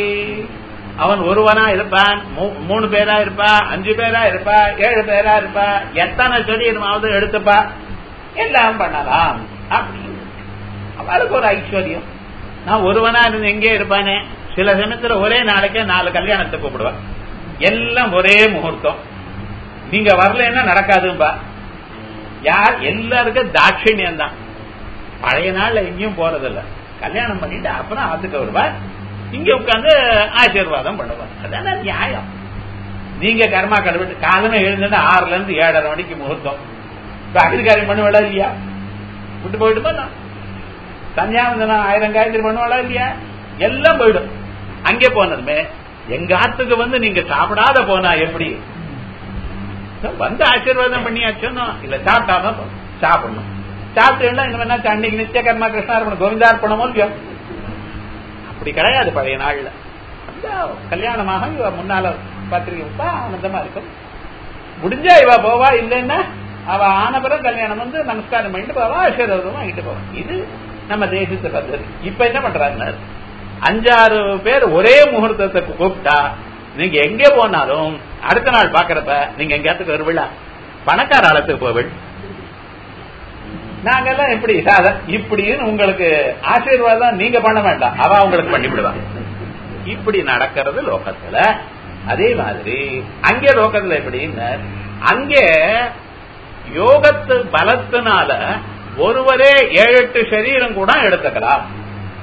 அவன் ஒருவனா இருப்பான் மூணு பேரா இருப்பா அஞ்சு பேரா இருப்பா ஏழு பேரா இருப்பா எத்தனை சரீரமாவது எடுத்துப்பா எல்லாம் பண்ணலாம் அப்படின்னு அவளுக்கு ஒரு ஐஸ்வர்யம் நான் ஒருவனா இருந்து எங்கே இருப்பானே சில சமயத்துல ஒரே நாளைக்கே நாலு கல்யாணத்தை கூப்பிடுவேன் எல்லாம் ஒரே முகூர்த்தம் நீங்க வரலன்னா நடக்காதும்பா யார் எல்லாருக்கும் தாட்சிணியம் தான் பழைய நாள்ல எங்கேயும் போறதில்ல கல்யாணம் பண்ணிட்டு அப்புறம் ஆத்துக்கு வருவார் இங்க உட்கார்ந்து ஆசீர்வாதம் பண்ணுவார் அதான நியாயம் நீங்க கர்மா கடவுட்டு காலமே எழுந்துட்டு ஆறுல இருந்து ஏழரை மணிக்கு முகூர்த்தம் இப்ப அகிர்காரியம் பண்ணுவாளா இல்லையா விட்டு போயிட்டு நான் சந்தியாவந்தனம் ஆயிரம் காயத்ரி பண்ணுவாளா இல்லையா எல்லாம் போயிடும் அங்கே போனதுமே எங்க ஆத்துக்கு வந்து நீங்க சாப்பிடாத போனா எப்படி வந்து ஆசீர்வாதம் பண்ணியாச்சுன்னு இல்ல சாப்பிட்டாதான் சாப்பிடணும் சாப்பிட்டு இந்த மாதிரி அன்னைக்கு நித்திய கர்மா கிருஷ்ணார்பணம் கோவிந்தார்ப்பணமோ இல்லையோ அப்படி கிடையாது பழைய நாள்ல அந்த கல்யாணமாக இவ முன்னால பத்திரிகை விட்டா ஆனந்தமா இருக்கும் முடிஞ்சா இவ போவா இல்லைன்னா அவ ஆன பிறகு கல்யாணம் வந்து நமஸ்காரம் பண்ணிட்டு போவா ஆசீர்வாதம் வாங்கிட்டு போவா இது நம்ம தேசத்து பద్ధதி இப்ப என்ன பண்றாங்க அஞ்சாறு பேர் ஒரே முகூர்த்தத்துக்கு கூப்பிட்டா நீங்க எங்கே போனாலும் அடுத்த நாள் பாக்குறப்ப நீங்க எங்கேயாத்துக்கு வருவிழா பணக்கார ஆழத்துக்கு போவீள் நாங்கெல்லாம் எப்படி சாதா இப்படின்னு உங்களுக்கு ஆசீர்வாதம் நீங்க பண்ண வேண்டாம் அவ உங்களுக்கு பண்ணிவிடுவாங்க இப்படி நடக்கிறது லோகத்துல அதே மாதிரி அங்கே லோகத்துல எப்படின்னு அங்கே யோகத்து பலத்தினால ஒருவரே ஏழு எட்டு சரீரம் கூட எடுத்துக்கலாம்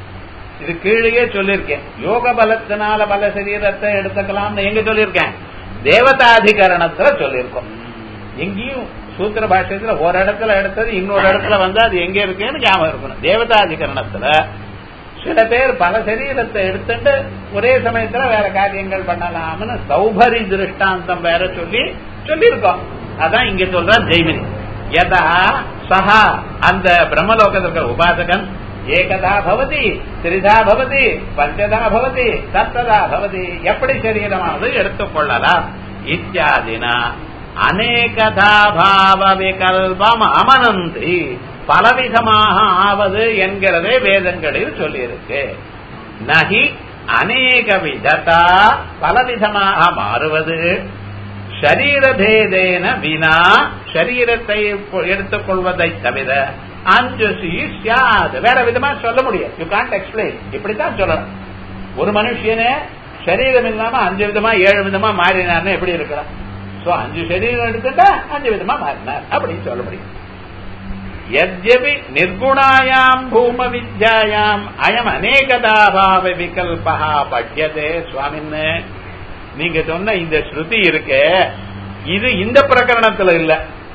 இது கீழே சொல்லியிருக்கேன் யோக பலத்தினால பல சரீரத்தை எடுத்துக்கலாம்னு எங்க சொல்லியிருக்கேன் தேவதாதிகரணத்துல சொல்லியிருக்கோம் எங்கேயும் சூத்திர பாஷ்யத்துல ஒரு இடத்துல எடுத்தது இன்னொரு இடத்துல வந்து அது எங்க இருக்குன்னு ஞாபகம் இருக்கணும் தேவதாதிகரணத்துல சில பேர் பல சரீரத்தை எடுத்துட்டு ஒரே சமயத்துல வேற காரியங்கள் பண்ணலாம்னு சௌபரி திருஷ்டாந்தம் வேற சொல்லி சொல்லியிருக்கோம் அதான் இங்க சொல்ற ஜெய்மினி யதா சஹா அந்த பிரம்மலோகத்தில் இருக்கிற உபாசகன் ஏகதா பவதி திரிதா பவதி பஞ்சதா பவதி சத்ததா பவதி எப்படி சரீரமாவது எடுத்துக்கொள்ளலாம் இத்தியாதினா அநேகதா பாவ விகல்பம் அமனந்தி பலவிதமாக ஆவது என்கிறதே வேதங்களில் சொல்லியிருக்கு நகி அநேக விதத்தா பலவிதமாக மாறுவது ஷரீரபேதேன வினா ஷரீரத்தை எடுத்துக்கொள்வதை தவிர அஞ்சு சியாது வேற விதமா சொல்ல முடியாது யூ கான்ட் எக்ஸ்பிளைன் இப்படித்தான் சொல்லணும் ஒரு மனுஷனே சரீரம் இல்லாம அஞ்சு விதமா ஏழு விதமா மாறினார்னு எப்படி இருக்கிறான் சோ அஞ்சு சரீரம் எடுத்துட்டா அஞ்சு விதமா மாறினார் அப்படின்னு சொல்ல முடியும் யத்யபி நிர்குணாயாம் பூம வித்யாயாம் அயம் அநேகதாபாவ விகல்பா பட்யதே சுவாமின்னு நீங்க சொன்ன இந்த ஸ்ருதி இருக்கு இது இந்த பிரகரணத்துல இல்ல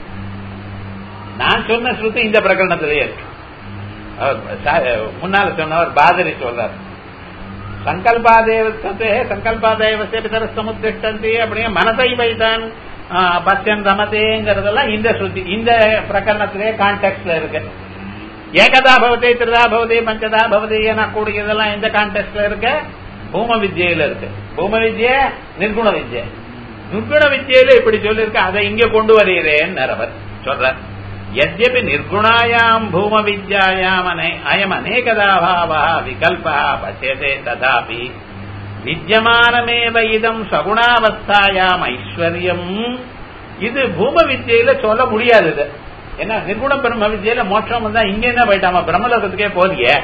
நான் சொன்ன ஸ்ருதி இந்த பிரகரணத்திலேயே இருக்கு முன்னால சொன்னவர் பாதரி சொல்றார் சங்கல்பாதேவத்தே சங்கல்பாதேவசே பிதர சமுத்திஷ்டந்தி அப்படியே மனசை வைத்தான் பச்சன் ரமதேங்கிறதெல்லாம் இந்த ஸ்ருதி இந்த பிரகரணத்திலே கான்டெக்ட்ல இருக்கு ஏகதா பவதி திருதா பவதி பஞ்சதா பவதி என கூடியதெல்லாம் இந்த கான்டெக்ட்ல இருக்கு பூம வித்யில இருக்கு பூம வித்ய நிர்குண வித்ய நிர்குண வித்யில இப்படி சொல்லிருக்கு அதை இங்க கொண்டு வருகிறேன் அவர் சொல்ற यद्यपि निर्गुणायां भूमविद्यायाम् अयम् अनेकदाभावः विकल्पः पश्यते तथापि வித்தியமானமேவ இதம் சகுணாவஸ்தாயாம் ஐஸ்வர்யம் இது பூம வித்தியில சொல்ல முடியாது இது ஏன்னா நிர்குண பிரம்ம வித்தியில மோட்சம் வந்தா இங்க என்ன போயிட்டாமா பிரம்மலோகத்துக்கே போதிய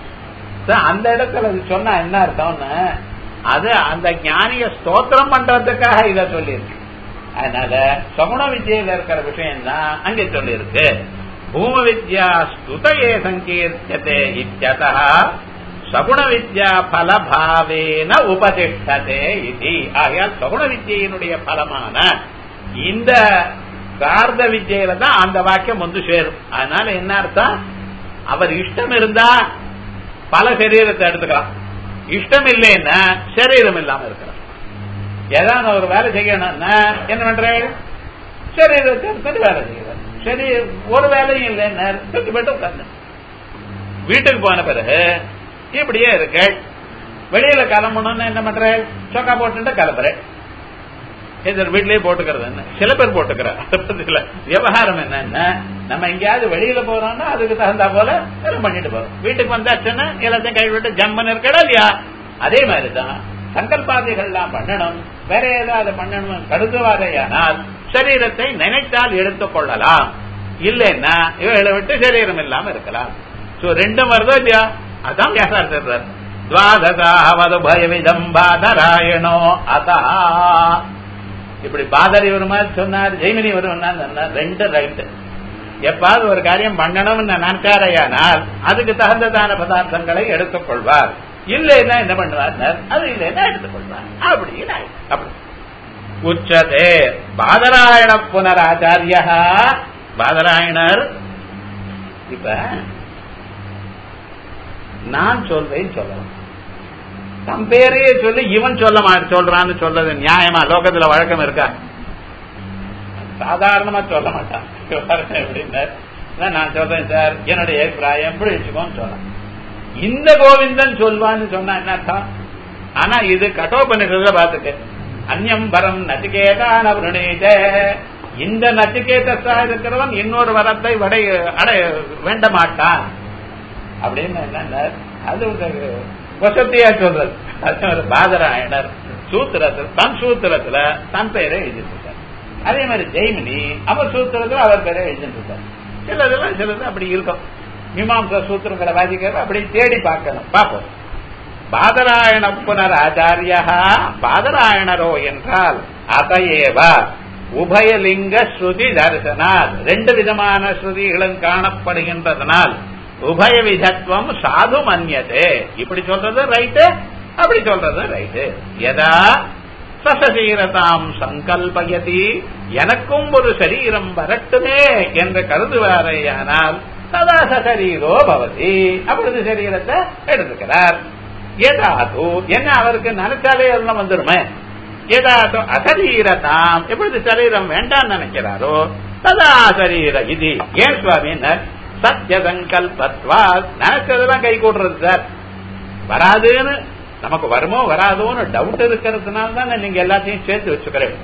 அந்த இடத்துல இது சொன்னா என்ன அர்த்தம்னு அது அந்த ஞானிய ஸ்தோத்திரம் பண்றதுக்காக இத சொல்லியிருக்கு அதனால சகுண வித்யில இருக்கிற விஷயம் தான் அங்கே சொல்லியிருக்கு பூம வித்யா ஸ்துதையே சங்கீர்த்தியதே இத்தியதா சகுண வித்யா பலபாவேன உபதிஷ்டதே இது ஆகையால் சகுண வித்யினுடைய பலமான இந்த கார்த வித்யில தான் அந்த வாக்கியம் வந்து சேரும் அதனால என்ன அர்த்தம் அவர் இஷ்டம் இருந்தா பல சரீரத்தை எடுத்துக்கலாம் இஷ்டம் இல்லைன்னா சரீரம் இல்லாம இருக்கிறார் ஏதாவது ஒரு வேலை செய்யணும்னா என்ன பண்றேன் சரீரத்தை எடுத்துட்டு வேலை செய்யறார் சரி ஒரு வேலையும் இல்லைன்னா தூக்கி போட்டு உட்காந்து வீட்டுக்கு போன பிறகு இப்படியே இருக்கு வெளியில கிளம்பணும்னு என்ன பண்ற சொக்கா போட்டு கிளம்புறேன் எதிர் வீட்லயே போட்டுக்கிறது என்ன சில பேர் போட்டுக்கிறார் விவகாரம் என்னன்னா நம்ம எங்கேயாவது வெளியில போறோம்னா அதுக்கு தகுந்தா போல எல்லாம் பண்ணிட்டு போறோம் வீட்டுக்கு வந்தாச்சுன்னா எல்லாத்தையும் கை விட்டு ஜம்பன் இருக்கடா இல்லையா அதே மாதிரிதான் சங்கல்பாதைகள்லாம் பண்ணணும் வேற ஏதாவது பண்ணணும் கருதுவாரையானால் சரீரத்தை நினைத்தால் எடுத்துக் கொள்ளலாம் இல்லைன்னா இவைகளை விட்டு சரீரம் இல்லாம இருக்கலாம் சோ ரெண்டும் வருதோ இல்லையா அதான் வியாசார் துவாதசாவது பயவிதம் பாதராயணோ அதா இப்படி பாதரி ஒரு மாதிரி சொன்னார் ஜெய்மினி வருவா சொன்னார் ரெண்டு ரைட்டு எப்பாவது ஒரு காரியம் பண்ணணும்னு நினைச்சாரையானால் அதுக்கு தகுந்ததான பதார்த்தங்களை எடுத்துக்கொள்வார் இல்லைன்னா என்ன பண்ணுவார் அது இல்லைன்னா எடுத்துக்கொள்வார் அப்படின்னு அப்படி உச்சதே பாதராயண புனராச்சாரிய பாதராயணர் இப்ப நான் சொல்றேன் சொல்லலாம் தம் பேரையே சொல்லி இவன் சொல்ல மாட்டேன் சொல்றான்னு சொல்றது நியாயமா லோகத்துல வழக்கம் இருக்கா சாதாரணமா சொல்ல மாட்டான் எப்படின்னா நான் சொல்றேன் சார் என்னுடைய அபிப்பிராயம் எப்படி வச்சுக்கோன்னு சொல்றேன் இந்த கோவிந்தன் சொல்வான்னு சொன்னா என்ன அர்த்தம் ஆனா இது கட்டோபனிஷத்துல பாத்துட்டு அந்யம் வரம் நச்சிகேதான் அவருடைய இந்த நச்சிகேதஸா இருக்கிறவன் இன்னொரு வரத்தை வடை அடை வேண்ட மாட்டான் அப்படின்னு என்ன அது வசத்தியா சொல்றது அது ஒரு பாதராயணர் சூத்திரத்தில் தன் சூத்திரத்துல தன் பெயரை எழுதிருக்கார் அதே மாதிரி ஜெய்மினி அவர் சூத்திரத்துல அவர் பேரை எழுதிருக்கார் சிலதெல்லாம் சிலது அப்படி இருக்கும் மீமாம்ச சூத்திரங்களை வாசிக்கிறது அப்படி தேடி பார்க்கணும் பார்ப்போம் பாதராயண புனர் ஆச்சாரியா பாதராயணரோ என்றால் அதையேவ உபயலிங்க ஸ்ருதி தரிசனால் ரெண்டு விதமான ஸ்ருதிகளும் காணப்படுகின்றதனால் உபய விதத்துவம் சாது மன்யதே இப்படி சொல்றது ரைட்டு அப்படி சொல்றது ரைட்டு எதா சசரீரதாம் சங்கல்பயதி எனக்கும் ஒரு சரீரம் வரட்டுமே என்று கருதுவாரேயானால் ததா சரீரோ பவதி அப்பொழுது சரீரத்தை எடுத்துக்கிறார் ஏதாது என்ன அவருக்கு நினைச்சாலே எல்லாம் வந்துருமே ஏதாது அசரீரதாம் எப்பொழுது சரீரம் வேண்டாம் நினைக்கிறாரோ ததா சரீர இது ஏன் சுவாமி சத்திய சங்கல்பத்வா நினைச்சதெல்லாம் கை கூடுறது சார் வராதுன்னு நமக்கு வருமோ வராதோன்னு டவுட் இருக்கிறதுனால தான் நீங்க எல்லாத்தையும் சேர்த்து வச்சுக்கிறேன்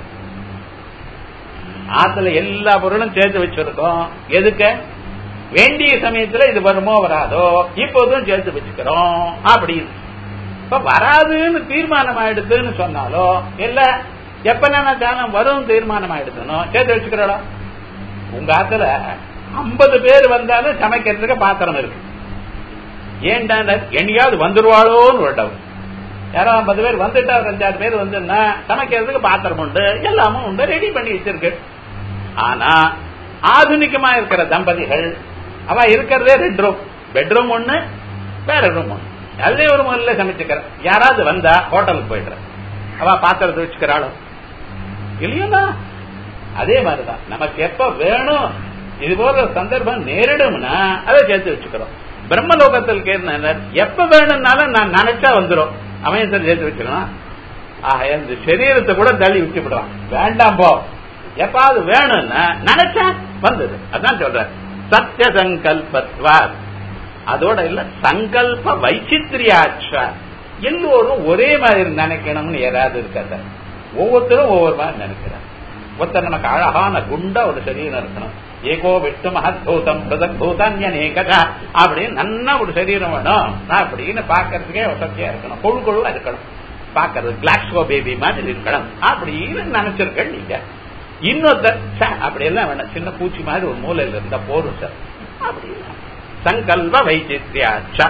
ஆத்துல எல்லா பொருளும் சேர்த்து வச்சிருக்கோம் எதுக்கு வேண்டிய சமயத்துல இது வருமோ வராதோ இப்போதும் சேர்த்து வச்சுக்கிறோம் அப்படின்னு இப்ப வராதுன்னு தீர்மானம் ஆயிடுதுன்னு சொன்னாலோ இல்ல எப்ப நினைச்சாலும் வரும் தீர்மானம் ஆயிடுதுனோ சேர்த்து வச்சுக்கிறோம் உங்க ஆத்துல ஐம்பது பேர் வந்தாலும் சமைக்கிறதுக்கு பாத்திரம் இருக்கு ஏன்டா என்னையாவது வந்துருவாளோன்னு ஒரு டவுட் யாரோ ஐம்பது பேர் வந்துட்டா ஒரு அஞ்சாறு பேர் வந்துன்னா சமைக்கிறதுக்கு பாத்திரம் உண்டு எல்லாமும் உண்டு ரெடி பண்ணி வச்சிருக்கு ஆனா ஆதுனிகமா இருக்கிற தம்பதிகள் அவ இருக்கிறதே ரெண்டு ரூம் பெட்ரூம் ஒண்ணு வேற ரூம் ஒண்ணு அதே ஒரு முதல்ல சமைச்சுக்கிற யாராவது வந்தா ஹோட்டலுக்கு போயிடுற அவ பாத்திரத்தை வச்சுக்கிறாளோ இல்லையா அதே மாதிரிதான் நமக்கு எப்ப வேணும் இது போல சந்தர்ப்பம் நேரிடும்னா அதை சேர்த்து வச்சுக்கிறோம் பிரம்மலோகத்தில் கேட்க எப்ப வேணும்னாலும் நான் நினைச்சா வந்துடும் அமையத்தில் சேர்த்து வச்சுக்கணும் ஆஹ் இந்த சரீரத்தை கூட தள்ளி விட்டு விடுவான் வேண்டாம் போ எப்பாவது வேணும்னா நினைச்சா வந்தது அதான் சொல்ற சத்திய சங்கல்பத்வா அதோட இல்ல சங்கல்ப வைச்சித்ரியாட்சா எல்லோரும் ஒரே மாதிரி நினைக்கணும்னு யாராவது இருக்காத ஒவ்வொருத்தரும் ஒவ்வொரு மாதிரி நினைக்கிறார் ஒருத்தர் நமக்கு அழகான குண்டா ஒரு சரீரம் இருக்கணும் ஏகோ விட்டு மகத்பூதம் பிரதத்பூதன்யநேகதா அப்படின்னு நல்ல ஒரு சரீரம் வேணும் அப்படின்னு பாக்கிறதுக்கே வசதியா இருக்கணும் கொழு கொழுவா இருக்கணும் பாக்கிறது கிளாக்ஸோ பேபி மாதிரி இருக்கணும் அப்படின்னு நினைச்சிருக்க நீங்க இன்னொருத்தர் அப்படி எல்லாம் வேணாம் சின்ன பூச்சி மாதிரி ஒரு மூலையில இருந்தா போரும் சார் அப்படி சங்கல்ப வைச்சித்யாச்சா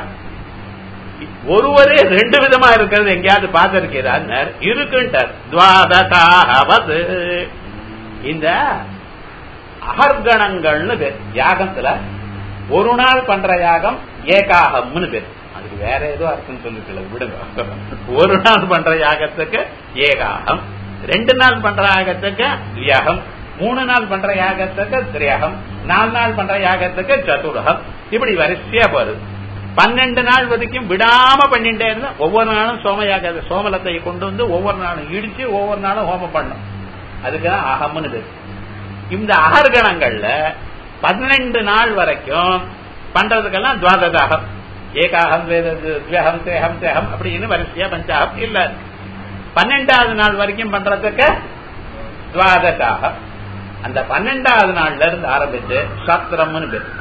ஒருவரே ரெண்டு விதமா இருக்கிறது எங்கேயாவது பார்த்திருக்கிறார் இருக்குன்ட்டார் துவாதகாவது இந்த அகர்கணங்கள்னு பேர் யாகத்துல ஒரு நாள் பண்ற யாகம் ஏகாகம்னு பேர் அதுக்கு வேற ஏதோ அர்த்தம் சொல்லிக்கல விடுங்க ஒரு நாள் பண்ற யாகத்துக்கு ஏகாகம் ரெண்டு நாள் பண்ற யாகத்துக்கு தியாகம் மூணு நாள் பண்ற யாகத்துக்கு திரியாகம் நாலு நாள் பண்ற யாகத்துக்கு சதுரகம் இப்படி வரிசையா போறது பன்னெண்டு நாள் வரைக்கும் விடாம பண்ணிட்டே இருந்தா ஒவ்வொரு நாளும் சோமயாக சோமலத்தை கொண்டு வந்து ஒவ்வொரு நாளும் இடிச்சு ஒவ்வொரு நாளும் ஹோமம் பண்ணும் அதுக்குதான் அகம்னு பேர் இந்த அகர்கணங்கள்ல பன்னெண்டு நாள் வரைக்கும் பண்றதுக்கெல்லாம் துவாதகாகம் ஏகாகம் வேதம் தேகம் தேகம் அப்படின்னு வரிசையா பஞ்சாகம் இல்ல பன்னெண்டாவது நாள் வரைக்கும் பண்றதுக்கு துவாதகாகம் அந்த பன்னெண்டாவது நாள்ல இருந்து ஆரம்பிச்சு சத்திரம்னு பேர்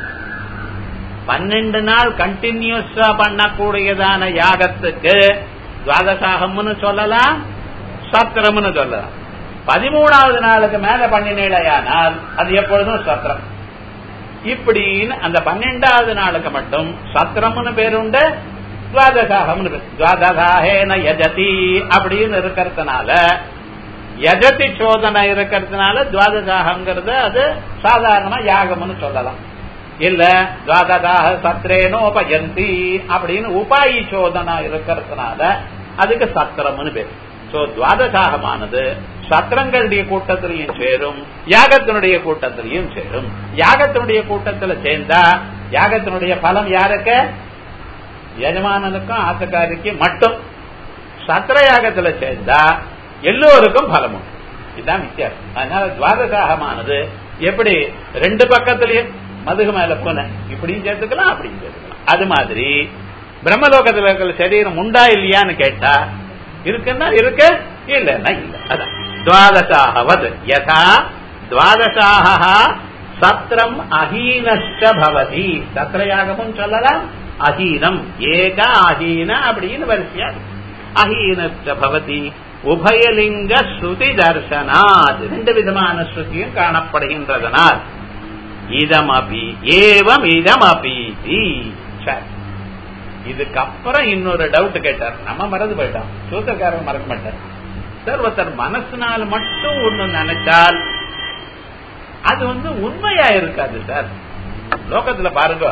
பன்னெண்டு நாள் கண்டினியூஸா பண்ணக்கூடியதான யாகத்துக்கு துவாதசாகம்னு சொல்லலாம் சத்திரம்னு சொல்லலாம் பதிமூணாவது நாளுக்கு மேல பண்ணினேடையானால் அது எப்பொழுதும் சத்திரம் இப்படின்னு அந்த பன்னெண்டாவது நாளுக்கு மட்டும் சத்திரம்னு பேருண்டு துவாதசாகம்னு பேர் துவாதசாகேன யஜதி அப்படின்னு இருக்கிறதுனால யஜதி சோதனை இருக்கிறதுனால துவாதசாகங்கிறது அது சாதாரணமா யாகம்னு சொல்லலாம் இல்ல துவாததாக சத்திரேனோபயந்தி அப்படின்னு உபாயி சோதனா இருக்கிறதுனால அதுக்கு சத்திரம்னு பேர் சோ துவாதசாகமானது சத்திரங்களுடைய கூட்டத்திலையும் சேரும் யாகத்தினுடைய கூட்டத்திலையும் சேரும் யாகத்தினுடைய கூட்டத்துல சேர்ந்தா யாகத்தினுடைய பலம் யாருக்கு எஜமானனுக்கும் ஆசக்காரிக்கு மட்டும் சத்திர யாகத்துல சேர்ந்தா எல்லோருக்கும் பலம் உண்டு இதுதான் வித்தியாசம் அதனால துவாதசாகமானது எப்படி ரெண்டு பக்கத்திலயும் மதுகு மேல போன இப்படியும் சேர்த்துக்கலாம் அப்படியும் சேர்த்துக்கலாம் அது மாதிரி பிரம்மலோகத்தில் இருக்கிற சரீரம் உண்டா இல்லையான்னு கேட்டா இருக்குன்னா இருக்கு இல்லைன்னா இல்ல அதான் துவாதசாகவது யதா துவாதசாக சத்திரம் அஹீனஷ்ட பவதி சத்திரயாகமும் சொல்லலாம் அஹீனம் ஏக அஹீன அப்படின்னு வரிசையா அஹீனஷ்ட பவதி உபயலிங்க ஸ்ருதி தர்சனாத் ரெண்டு விதமான ஸ்ருதியும் காணப்படுகின்றதனால் இதமபி ஏவம் இதமபி இதுக்கப்புறம் இன்னொரு டவுட் கேட்டார் நம்ம மறந்து போயிட்டோம் சூத்திரக்காரன் மறக்க மாட்டார் சார் ஒருத்தர் மனசுனால மட்டும் ஒண்ணு நினைச்சால் அது வந்து உண்மையா இருக்காது சார் லோகத்துல பாருங்க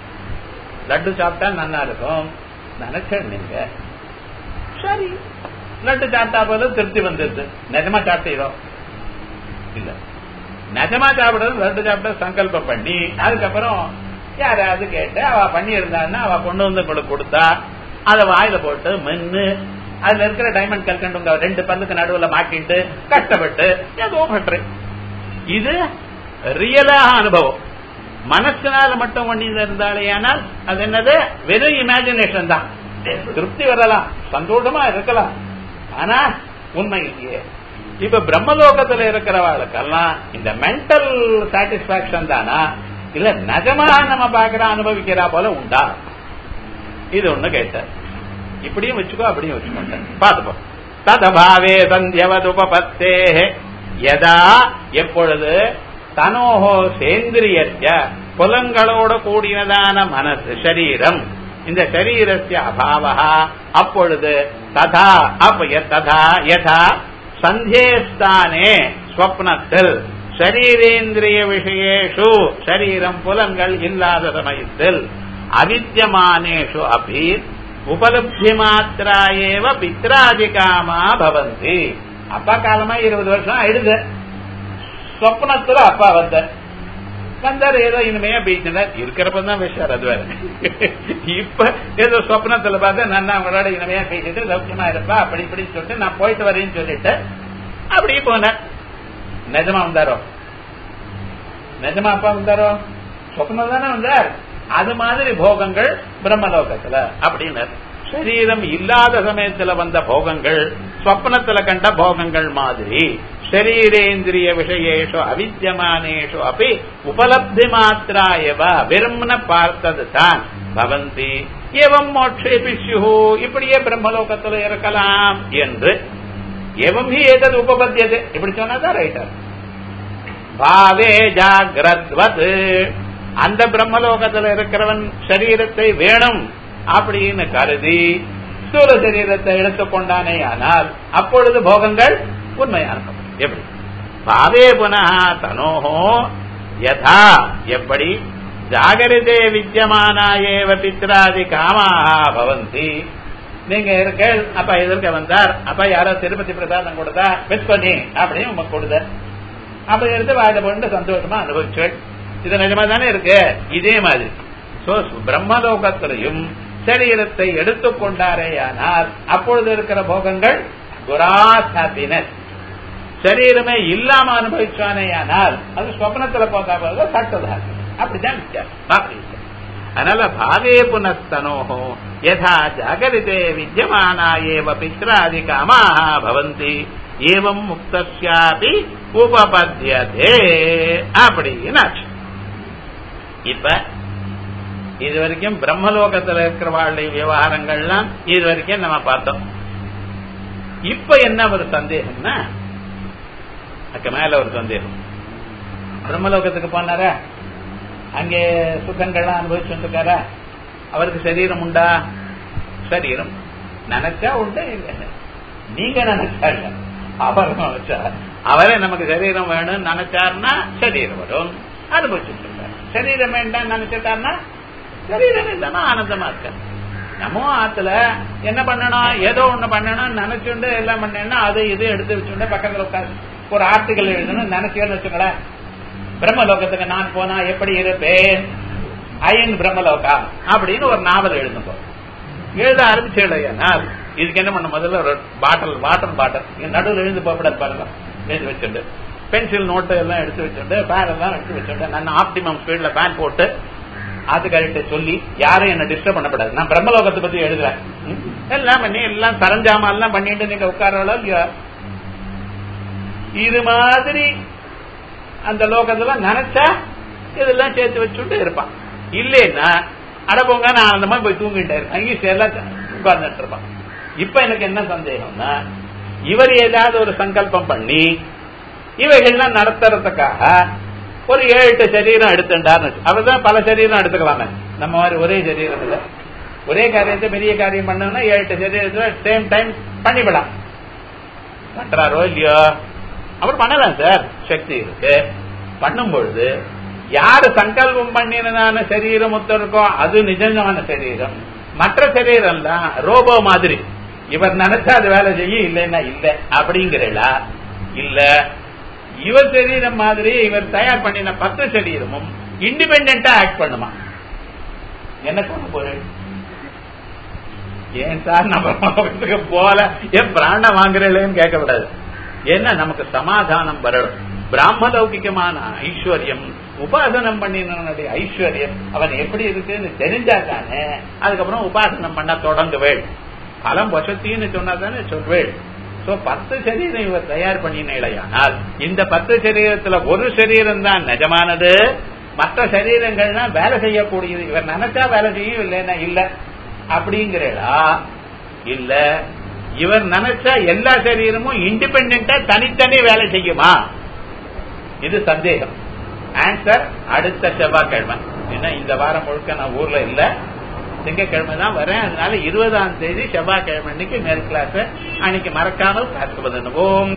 லட்டு சாப்பிட்டா நல்லா இருக்கும் நினைச்சேன் நீங்க சரி லட்டு சாப்பிட்டா போல திருப்தி வந்துருது நிஜமா சாப்பிட்டீரோ இல்ல நிஜமா சாப்பிடுறது லட்டு சாப்பிட சங்கல்பம் பண்ணி அதுக்கப்புறம் யாராவது கேட்டு அவ பண்ணி இருந்தான்னா அவ கொண்டு வந்து உங்களுக்கு கொடுத்தா அதை வாயில போட்டு மென்னு அதுல இருக்கிற டைமண்ட் கல்கண்டு உங்க ரெண்டு பல்லுக்கு நடுவுல மாட்டிட்டு கஷ்டப்பட்டு ஏதோ பண்றேன் இது ரியலாக அனுபவம் மனசுனால மட்டும் பண்ணி இருந்தாலேயானால் அது என்னது வெறும் இமேஜினேஷன் தான் திருப்தி வரலாம் சந்தோஷமா இருக்கலாம் ஆனா உண்மை இல்லையே இப்ப பிரம்மலோகத்துல இருக்கிறவாளுக்கெல்லாம் இந்த மென்டல் சாட்டிஸ்பாக்சன் தானா இல்ல நிஜமா நம்ம பாக்குற அனுபவிக்கிறா போல உண்டா இது ஒண்ணு கேட்டார் இப்படியும் வச்சுக்கோ அப்படியும் வச்சுக்கோங்க பார்த்துப்போம் ததபாவே சந்தியவதுபத்தே யதா எப்பொழுது தனோஹோ சேந்திரியற்ற புலங்களோட கூடியதான மனசு சரீரம் இந்த சரீரஸ்ய அபாவா அப்பொழுது ததா அப்ப ததா யதா சந்தேஸ்தானே ஸ்வப்னத்தில் சரீரேந்திரிய விஷயேஷு சரீரம் புலங்கள் இல்லாத சமயத்தில் அவித்தியமானேஷு அபி உபலப்தி மாத்திரா ஏவ பித்ராதிகாமா பவந்தி அப்பா காலமா இருபது வருஷம் ஆயிடுது சொப்னத்துல அப்பா வந்தார் வந்தார் ஏதோ இனிமையா பேசினார் இருக்கிறப்ப தான் பேசார் அது வேற இப்ப ஏதோ சொப்னத்துல பார்த்து நான் அவங்களோட இனிமையா பேசிட்டு சௌக்கியமா இருப்பா அப்படி இப்படி சொல்லிட்டு நான் போயிட்டு வரேன்னு சொல்லிட்டு அப்படியே போனார் நிஜமா வந்தாரோ நிஜமா அப்பா வந்தாரோ சொப்னம் தானே வந்தார் அது மாதிரி போகங்கள் பிரம்மலோகத்துல அப்படின்னார் சரீரம் இல்லாத சமயத்துல வந்த போகங்கள் ஸ்வப்னத்துல கண்ட போகங்கள் மாதிரி சரீரேந்திரிய விஷயேஷு அவித்தியமானேஷு அப்படி உபலப்தி மாத்திரா எவ விரும்பின பார்த்தது தான் பவந்தி எவம் மோட்சே பிஷ்யு இப்படியே பிரம்மலோகத்துல இருக்கலாம் என்று எவம் ஹி ஏதது உபபத்தியது இப்படி சொன்னாதான் ரைட்டர் பாவே ஜாகிரத்வத் அந்த பிரம்மலோகத்துல இருக்கிறவன் சரீரத்தை வேணும் அப்படின்னு கருதி ஸ்தூல சரீரத்தை எடுத்துக்கொண்டானே ஆனால் அப்பொழுது போகங்கள் உண்மையான எப்படி பாவே புனः தனோஹோ யதா எப்படி ஜாகரிதே வித்தியமானா ஏவ பித்ராதி காமாக பவந்தி நீங்க இருக்க அப்பா எதிர்க்க வந்தார் அப்பா யாரோ திருப்பதி பிரசாதம் கொடுத்தா மிஸ் பண்ணி அப்படின்னு உமக்கு கொடுத்த அப்ப எடுத்து வாயில போட்டு சந்தோஷமா அனுபவிச்சு இது நிஜமா தானே இருக்கு இதே மாதிரி சோ பிரம்மலோகத்திலையும் சரீரத்தை எடுத்துக்கொண்டாரே ஆனால் அப்பொழுது இருக்கிற போகங்கள் குராஸ் ஹாப்பினஸ் சரீரமே இல்லாம அனுபவிச்சானே ஆனால் அது ஸ்வப்னத்துல பார்த்தா சட்டது அப்படிதான் வித்தியாசம் அதனால பாவே புனஸ்தனோஹோ யதா ஜாகரிதே வித்தியமானா ஏவ பித்ராதி காமாக பவந்தி ஏவம் முக்தியாபி உபபத்தியதே அப்படின்னு இப்ப இது வரைக்கும் பிரம்மலோகத்தில் இருக்கிறவாளுடைய விவகாரங்கள்லாம் இது வரைக்கும் நம்ம பார்த்தோம் இப்ப என்ன ஒரு சந்தேகம்னா அதுக்கு மேல ஒரு சந்தேகம் பிரம்மலோகத்துக்கு போனாரா அங்கே சுகங்கள்லாம் அனுபவிச்சு இருக்காரா அவருக்கு சரீரம் உண்டா சரீரம் நினைச்சா உண்டு நீங்க நினைச்சா இல்ல அவர் நினைச்சா அவரே நமக்கு சரீரம் வேணும்னு நினைச்சாருன்னா சரீரம் வரும் அனுபவிச்சுட்டு இருக்காரு சரீரம் வேண்டாம் நினைச்சிட்டாருன்னா சரீரம் இல்லைன்னா ஆனந்தமா இருக்க நம்ம ஆத்துல என்ன பண்ணணும் ஏதோ ஒண்ணு பண்ணணும் நினைச்சுண்டு எல்லாம் பண்ணேன்னா அது இது எடுத்து வச்சுட்டு பக்கத்துல உட்காந்து ஒரு ஆர்டிகல் எழுதணும் நினைச்சேன்னு வச்சுங்களேன் பிரம்மலோகத்துக்கு நான் போனா எப்படி இருப்பேன் அயன் பிரம்மலோகா அப்படின்னு ஒரு நாவல் எழுதுங்க எழுத ஆரம்பிச்சேனால் இதுக்கு என்ன பண்ண முதல்ல ஒரு பாட்டில் வாட்டர் பாட்டில் நடுவில் எழுந்து போகக்கூடாது பாருங்க எழுதி வச்சுட்டு பென்சில் நோட்டு எல்லாம் எடுத்து வச்சுட்டு பேன் எல்லாம் எடுத்து வச்சுட்டு நான் ஆப்டிமம் ஸ்பீட்ல பேன் போட்டு ஆத்துக்காரிட்ட சொல்லி யாரும் என்ன டிஸ்டர்ப் பண்ணப்படாது நான் பிரம்மலோகத்தை பத்தி எழுதுறேன் எல்லாம் பண்ணி எல்லாம் சரஞ்சாமா எல்லாம் பண்ணிட்டு நீங்க உட்காரவளோ இல்லையா இது மாதிரி அந்த லோகத்துல நினைச்சா இதெல்லாம் சேர்த்து வச்சுட்டு இருப்பான் இல்லைன்னா அடப்போங்க நான் அந்த மாதிரி போய் தூங்கிட்டே இருக்கேன் அங்கேயும் எல்லாம் உட்கார்ந்துட்டு இருப்பான் இப்ப எனக்கு என்ன சந்தேகம்னா இவர் ஏதாவது ஒரு சங்கல்பம் பண்ணி இவைகள்லாம் நடத்துறதுக்காக ஒரு ஏழு எட்டு சரீரம் எடுத்துட்டார்னு அவர் தான் பல சரீரம் எடுத்துக்கலாமே நம்ம மாதிரி ஒரே சரீரம் இல்லை ஒரே காரியத்தை பெரிய காரியம் பண்ணோம்னா ஏழு எட்டு சரீரத்துல சேம் டைம் பண்ணிவிடலாம் பண்றாரோ இல்லையோ அவர் பண்ணலாம் சார் சக்தி இருக்கு பண்ணும் பொழுது யாரு சங்கல்பம் பண்ணினதான சரீரம் ஒருத்தர் இருக்கோ அது நிஜமான சரீரம் மற்ற சரீரம் தான் ரோபோ மாதிரி இவர் நினைச்சா அது வேலை செய்யும் இல்லைன்னா இல்ல அப்படிங்கிறா இல்ல இவர் சரீரம் மாதிரி இவர் தயார் பண்ணின பத்து சரீரமும் இண்டிபெண்டா ஆக்ட் பண்ணுமா என்ன சொல்ல போறேன் ஏன் சார் நம்ம போல ஏன் பிராணம் வாங்குறேன்னு கேட்கக்கூடாது ஏன்னா நமக்கு சமாதானம் வரணும் பிராம லௌகிகமான ஐஸ்வர்யம் உபாசனம் பண்ணினுடைய ஐஸ்வர்யம் அவன் எப்படி இருக்குன்னு தெரிஞ்சா தானே அதுக்கப்புறம் உபாசனம் பண்ண தொடங்குவேள் பலம் வசத்தின்னு சொன்னா தானே சொல்வேள் சோ பத்து சரீரம் இவர் தயார் பண்ணினால் இந்த பத்து சரீரத்துல ஒரு சரீரம் தான் நிஜமானது மற்ற சரீரங்கள்லாம் வேலை செய்யக்கூடியது இவர் நினைச்சா வேலை செய்யும் இல்லைன்னா இல்ல அப்படிங்கிறா இல்ல இவர் நினைச்சா எல்லா சரீரமும் இண்டிபெண்டா தனித்தனி வேலை செய்யுமா இது சந்தேகம் ஆன்சர் அடுத்த செவ்வாய்க்கிழமை ஏன்னா இந்த வாரம் முழுக்க நான் ஊர்ல இல்ல திங்கக்கிழமை தான் வரேன் அதனால இருபதாம் தேதி செவ்வாய்க்கிழமை அன்னைக்கு நேர் கிளாஸ் அன்னைக்கு மறக்காமல் கிளாஸ் ஓம்